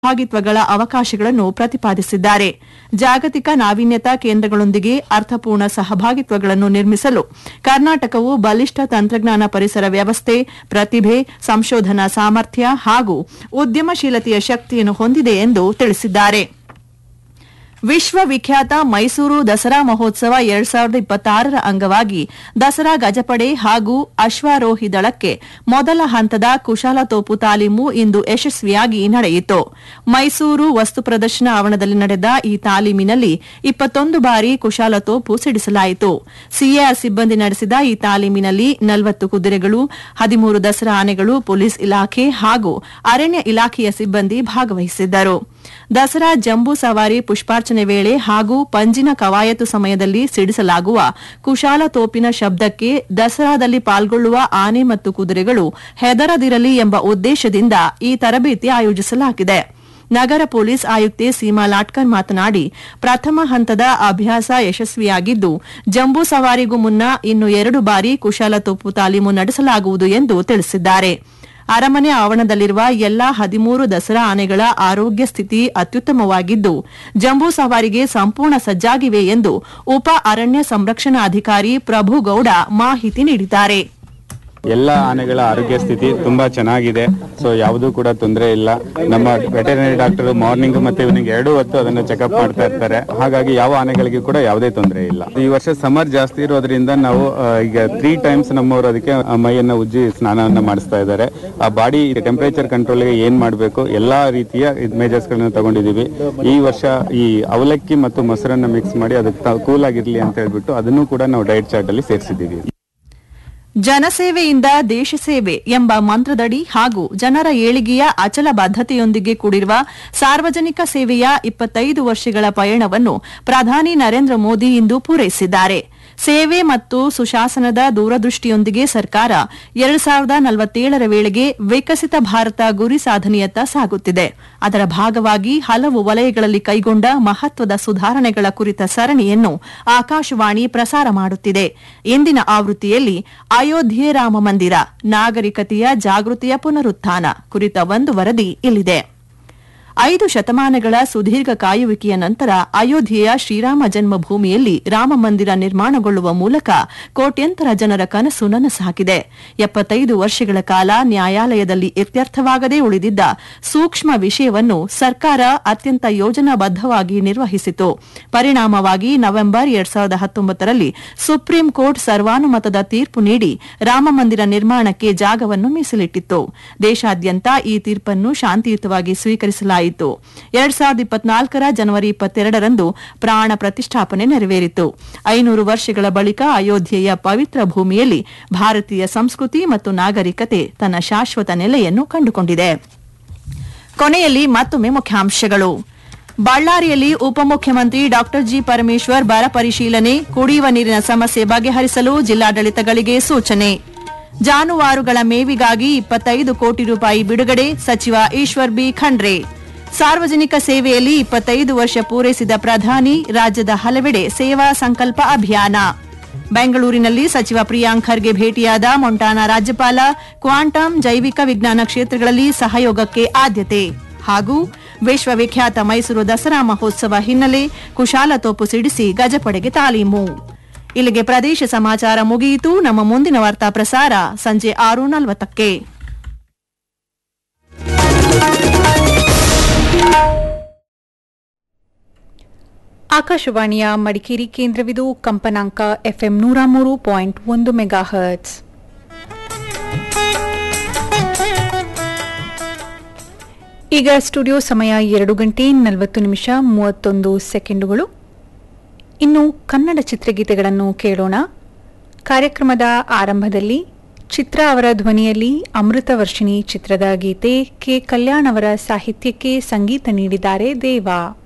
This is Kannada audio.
ಸಹಭಾಗಿತ್ವಗಳ ಅವಕಾಶಗಳನ್ನು ಪ್ರತಿಪಾದಿಸಿದ್ದಾರೆ ಜಾಗತಿಕ ನಾವೀನ್ಯತಾ ಕೇಂದ್ರಗಳೊಂದಿಗೆ ಅರ್ಥಪೂರ್ಣ ಸಹಭಾಗಿತ್ವಗಳನ್ನು ನಿರ್ಮಿಸಲು ಕರ್ನಾಟಕವು ಬಲಿಷ್ಠ ತಂತ್ರಜ್ಞಾನ ಪರಿಸರ ವ್ಯವಸ್ಥೆ ಪ್ರತಿಭೆ ಸಂಶೋಧನಾ ಸಾಮರ್ಥ್ಯ ಹಾಗೂ ಉದ್ಯಮಶೀಲತೆಯ ಶಕ್ತಿಯನ್ನು ಹೊಂದಿದೆ ಎಂದು ತಿಳಿಸಿದ್ದಾರೆ ವಿಶ್ವವಿಖ್ಯಾತ ಮೈಸೂರು ದಸರಾ ಮಹೋತ್ಸವ ಎರಡ್ ಸಾವಿರದ ಇಪ್ಪತ್ತಾರರ ಅಂಗವಾಗಿ ದಸರಾ ಗಜಪಡೆ ಹಾಗೂ ಅಶ್ವಾರೋಹಿ ದಳಕ್ಕೆ ಮೊದಲ ಹಂತದ ಕುಶಾಲತೋಪು ತಾಲೀಮು ಇಂದು ಯಶಸ್ವಿಯಾಗಿ ನಡೆಯಿತು ಮೈಸೂರು ವಸ್ತು ಪ್ರದರ್ಶನ ಆವರಣದಲ್ಲಿ ನಡೆದ ಈ ತಾಲೀಮಿನಲ್ಲಿ ಇಪ್ಪತ್ತೊಂದು ಬಾರಿ ಕುಶಾಲತೋಪು ಸಿಡಿಸಲಾಯಿತು ಸಿಎಆರ್ ಸಿಬ್ಬಂದಿ ನಡೆಸಿದ ಈ ತಾಲೀಮಿನಲ್ಲಿ ನಲವತ್ತು ಕುದುರೆಗಳು ಹದಿಮೂರು ದಸರಾ ಆನೆಗಳು ಪೊಲೀಸ್ ಇಲಾಖೆ ಹಾಗೂ ಅರಣ್ಯ ಇಲಾಖೆಯ ಸಿಬ್ಬಂದಿ ಭಾಗವಹಿಸಿದ್ದರು ದಸರಾ ಜಂಬೂ ಸವಾರಿ ಪುಷ್ಪಾರ್ಚನೆ ವೇಳೆ ಹಾಗೂ ಪಂಜಿನ ಕವಾಯತು ಸಮಯದಲ್ಲಿ ಸಿಡಿಸಲಾಗುವ ಕುಶಾಲ ತೋಪಿನ ಶಬ್ದಕ್ಕೆ ದಸರಾದಲ್ಲಿ ಪಾಲ್ಗೊಳ್ಳುವ ಆನೆ ಮತ್ತು ಕುದುರೆಗಳು ಹೆದರದಿರಲಿ ಎಂಬ ಉದ್ದೇಶದಿಂದ ಈ ತರಬೇತಿ ಆಯೋಜಿಸಲಾಗಿದೆ ನಗರ ಪೊಲೀಸ್ ಆಯುಕ್ತೆ ಸೀಮಾ ಲಾಟ್ಕರ್ ಮಾತನಾಡಿ ಪ್ರಥಮ ಹಂತದ ಅಭ್ಯಾಸ ಯಶಸ್ವಿಯಾಗಿದ್ದು ಜಂಬೂ ಸವಾರಿಗೂ ಮುನ್ನ ಇನ್ನು ಎರಡು ಬಾರಿ ಕುಶಾಲ ತೋಪು ತಾಲೀಮು ನಡೆಸಲಾಗುವುದು ಎಂದು ತಿಳಿಸಿದ್ದಾರೆ ಅರಮನೆ ಆವರಣದಲ್ಲಿರುವ ಎಲ್ಲಾ ಹದಿಮೂರು ದಸರಾ ಆನೆಗಳ ಆರೋಗ್ಯ ಸ್ಥಿತಿ ಅತ್ಯುತ್ತಮವಾಗಿದ್ದು ಜಂಬೂ ಸವಾರಿಗೆ ಸಂಪೂರ್ಣ ಸಜ್ಜಾಗಿವೆ ಎಂದು ಉಪ ಅರಣ್ಯ ಸಂರಕ್ಷಣಾಧಿಕಾರಿ ಪ್ರಭುಗೌಡ ಮಾಹಿತಿ ನೀಡಿದ್ದಾರೆ ಎಲ್ಲ ಆನೆಗಳ ಆರೋಗ್ಯ ಸ್ಥಿತಿ ತುಂಬಾ ಚೆನ್ನಾಗಿದೆ ಸೊ ಯಾವುದೂ ಕೂಡ ತೊಂದರೆ ಇಲ್ಲ ನಮ್ಮ ವೆಟರ್ನರಿ ಡಾಕ್ಟರ್ ಮಾರ್ನಿಂಗ್ ಮತ್ತೆ ಈವ್ನಿಂಗ್ ಎರಡೂ ಹೊತ್ತು ಅದನ್ನ ಚೆಕಪ್ ಮಾಡ್ತಾ ಇರ್ತಾರೆ ಹಾಗಾಗಿ ಯಾವ ಆನೆಗಳಿಗೆ ಕೂಡ ಯಾವುದೇ ತೊಂದರೆ ಇಲ್ಲ ಈ ವರ್ಷ ಸಮರ್ ಜಾಸ್ತಿ ಇರೋದ್ರಿಂದ ನಾವು ಆ, ಈಗ ತ್ರೀ ಟೈಮ್ಸ್ ನಮ್ಮವರು ಅದಕ್ಕೆ ಆ, ಮೈಯನ್ನ ಉಜ್ಜಿ ಸ್ನಾನವನ್ನ ಮಾಡಿಸ್ತಾ ಇದ್ದಾರೆ ಆ ಬಾಡಿ ಟೆಂಪರೇಚರ್ ಕಂಟ್ರೋಲ್ಗೆ ಏನ್ ಮಾಡಬೇಕು ಎಲ್ಲಾ ರೀತಿಯ ಮೇಜರ್ಸ್ ಗಳನ್ನ ತಗೊಂಡಿದೀವಿ ಈ ವರ್ಷ ಈ ಅವಲಕ್ಕಿ ಮತ್ತು ಮೊಸರನ್ನ ಮಿಕ್ಸ್ ಮಾಡಿ ಅದಕ್ಕೆ ಕೂಲ್ ಆಗಿರ್ಲಿ ಅಂತ ಹೇಳ್ಬಿಟ್ಟು ಅದನ್ನು ಕೂಡ ನಾವು ಡಯಟ್ ಚಾರ್ಟ್ ಅಲ್ಲಿ ಸೇರಿಸಿದ್ದೀವಿ ಜನಸೇವೆಯಿಂದ ದೇಶ ಸೇವೆ ಎಂಬ ಮಂತ್ರದಡಿ ಹಾಗೂ ಜನರ ಏಳಿಗೆಯ ಅಚಲ ಬದ್ಧತೆಯೊಂದಿಗೆ ಕೂಡಿರುವ ಸಾರ್ವಜನಿಕ ಸೇವೆಯ ಇಪ್ಪತ್ತೈದು ವರ್ಷಗಳ ಪಯಣವನ್ನು ಪ್ರಧಾನಿ ನರೇಂದ್ರ ಮೋದಿ ಇಂದು ಪೂರೈಸಿದ್ದಾರೆ ಸೇವೆ ಮತ್ತು ಸುಶಾಸನದ ದೂರದೃಷ್ಟಿಯೊಂದಿಗೆ ಸರ್ಕಾರ ಎರಡು ಸಾವಿರದ ನಲವತ್ತೇಳರ ವೇಳೆಗೆ ವಿಕಸಿತ ಭಾರತ ಗುರಿ ಸಾಧನೆಯತ್ತ ಸಾಗುತ್ತಿದೆ ಅದರ ಭಾಗವಾಗಿ ಹಲವು ವಲಯಗಳಲ್ಲಿ ಕೈಗೊಂಡ ಮಹತ್ವದ ಸುಧಾರಣೆಗಳ ಕುರಿತ ಸರಣಿಯನ್ನು ಆಕಾಶವಾಣಿ ಪ್ರಸಾರ ಮಾಡುತ್ತಿದೆ ಇಂದಿನ ಆವೃತ್ತಿಯಲ್ಲಿ ಅಯೋಧ್ಯೆ ರಾಮ ಮಂದಿರ ನಾಗರಿಕತೆಯ ಜಾಗೃತಿಯ ಪುನರುತ್ಥಾನ ಕುರಿತ ಒಂದು ವರದಿ ಇಲ್ಲಿದೆ ಐದು ಶತಮಾನಗಳ ಸುದೀರ್ಘ ಕಾಯುವಿಕೆಯ ನಂತರ ಅಯೋಧ್ಯೆಯ ಶ್ರೀರಾಮ ಜನ್ಮಭೂಮಿಯಲ್ಲಿ ರಾಮ ಮಂದಿರ ನಿರ್ಮಾಣಗೊಳ್ಳುವ ಮೂಲಕ ಕೋಟ್ಯಂತರ ಜನರ ಕನಸು ನನಸಾಗಿದೆ ಎಪ್ಪತ್ತೈದು ವರ್ಷಗಳ ಕಾಲ ನ್ಯಾಯಾಲಯದಲ್ಲಿ ಇತ್ಯರ್ಥವಾಗದೇ ಉಳಿದಿದ್ದ ಸೂಕ್ಷ್ಮ ವಿಷಯವನ್ನು ಸರ್ಕಾರ ಅತ್ಯಂತ ಯೋಜನಾಬದ್ದವಾಗಿ ನಿರ್ವಹಿಸಿತು ಪರಿಣಾಮವಾಗಿ ನವೆಂಬರ್ ಎರಡ್ ಸಾವಿರದ ಹತ್ತೊಂಬತ್ತರಲ್ಲಿ ಸುಪ್ರೀಂ ಕೋರ್ಟ್ ಸರ್ವಾನುಮತದ ತೀರ್ಪು ನೀಡಿ ರಾಮ ಮಂದಿರ ನಿರ್ಮಾಣಕ್ಕೆ ಜಾಗವನ್ನು ಮೀಸಲಿಟ್ಟಿತ್ತು ದೇಶಾದ್ಯಂತ ಈ ತೀರ್ಪನ್ನು ಶಾಂತಿಯುತವಾಗಿ ಸ್ವೀಕರಿಸಲಾಯಿತು ಎರಡ್ ಸಾವಿರದ ಇಪ್ಪತ್ನಾಲ್ಕರ ಜನವರಿ ಇಪ್ಪತ್ತೆರಡರಂದು ಪ್ರಾಣ ಪ್ರತಿಷ್ಠಾಪನೆ ನೆರವೇರಿತು ಐನೂರು ವರ್ಷಗಳ ಬಳಿಕ ಅಯೋಧ್ಯೆಯ ಪವಿತ್ರ ಭೂಮಿಯಲ್ಲಿ ಭಾರತೀಯ ಸಂಸ್ಕೃತಿ ಮತ್ತು ನಾಗರಿಕತೆ ತನ್ನ ಶಾಶ್ವತ ನೆಲೆಯನ್ನು ಕಂಡುಕೊಂಡಿದೆ ಕೊನೆಯಲ್ಲಿ ಮತ್ತೊಮ್ಮೆ ಮುಖ್ಯಾಂಶಗಳು ಬಳ್ಳಾರಿಯಲ್ಲಿ ಉಪಮುಖ್ಯಮಂತ್ರಿ ಡಾ ಜಿ ಪರಮೇಶ್ವರ್ ಬರ ಪರಿಶೀಲನೆ ಕುಡಿಯುವ ನೀರಿನ ಸಮಸ್ಯೆ ಬಗೆಹರಿಸಲು ಜಿಲ್ಲಾಡಳಿತಗಳಿಗೆ ಸೂಚನೆ ಜಾನುವಾರುಗಳ ಮೇವಿಗಾಗಿ ಇಪ್ಪತ್ತೈದು ಕೋಟಿ ರೂಪಾಯಿ ಬಿಡುಗಡೆ ಸಚಿವ ಈಶ್ವರ್ ಬಿ ಖಂಡ್ರೆ ಸಾರ್ವಜನಿಕ ಸೇವೆಯಲ್ಲಿ ಇಪ್ಪತ್ತೈದು ವರ್ಷ ಪೂರೈಸಿದ ಪ್ರಧಾನಿ ರಾಜ್ಯದ ಹಲವೆಡೆ ಸೇವಾ ಸಂಕಲ್ಪ ಅಭಿಯಾನ ಬೆಂಗಳೂರಿನಲ್ಲಿ ಸಚಿವ ಪ್ರಿಯಾಂಕ್ ಖರ್ಗೆ ಭೇಟಿಯಾದ ಮೊಂಟಾನಾ ರಾಜ್ಯಪಾಲ ಕ್ವಾಂಟಮ್ ಜೈವಿಕ ವಿಜ್ಞಾನ ಕ್ಷೇತ್ರಗಳಲ್ಲಿ ಸಹಯೋಗಕ್ಕೆ ಆದ್ಯತೆ ಹಾಗೂ ವಿಶ್ವವಿಖ್ಯಾತ ಮೈಸೂರು ದಸರಾ ಮಹೋತ್ಸವ ಹಿನ್ನೆಲೆ ಕುಶಾಲತೋಪು ಸಿಡಿಸಿ ಗಜಪಡೆಗೆ ತಾಲೀಮು ಇಲ್ಲಿಗೆ ಪ್ರದೇಶ ಸಮಾಚಾರ ಮುಗಿಯಿತು ನಮ್ಮ ಮುಂದಿನ ವಾರ್ತಾ ಪ್ರಸಾರ ಸಂಜೆ ಆರು ನಲವತ್ತಕ್ಕೆ ಆಕಾಶವಾಣಿಯ ಮಡಿಕೇರಿ ಕೇಂದ್ರವಿದು ಕಂಪನಾಂಕ ಎಫ್ಎಂ ನೂರ ಮೂರು ಪಾಯಿಂಟ್ ಒಂದು ಮೆಗಾ ಹರ್ಟ್ಸ್ ಈಗ ಸ್ಟುಡಿಯೋ ಸಮಯ ಎರಡು ಗಂಟೆ ನಲವತ್ತು ನಿಮಿಷ ಮೂವತ್ತೊಂದು ಸೆಕೆಂಡುಗಳು ಇನ್ನು ಕನ್ನಡ ಚಿತ್ರಗೀತೆಗಳನ್ನು ಕೇಳೋಣ ಕಾರ್ಯಕ್ರಮದ ಆರಂಭದಲ್ಲಿ ಚಿತ್ರ ಅವರ ಧ್ವನಿಯಲ್ಲಿ ಅಮೃತ ವರ್ಷಿಣಿ ಚಿತ್ರದ ಗೀತೆ ಕೆ ಕಲ್ಯಾಣ್ ಅವರ ಸಾಹಿತ್ಯಕ್ಕೆ ಸಂಗೀತ ನೀಡಿದ್ದಾರೆ ದೇವಾ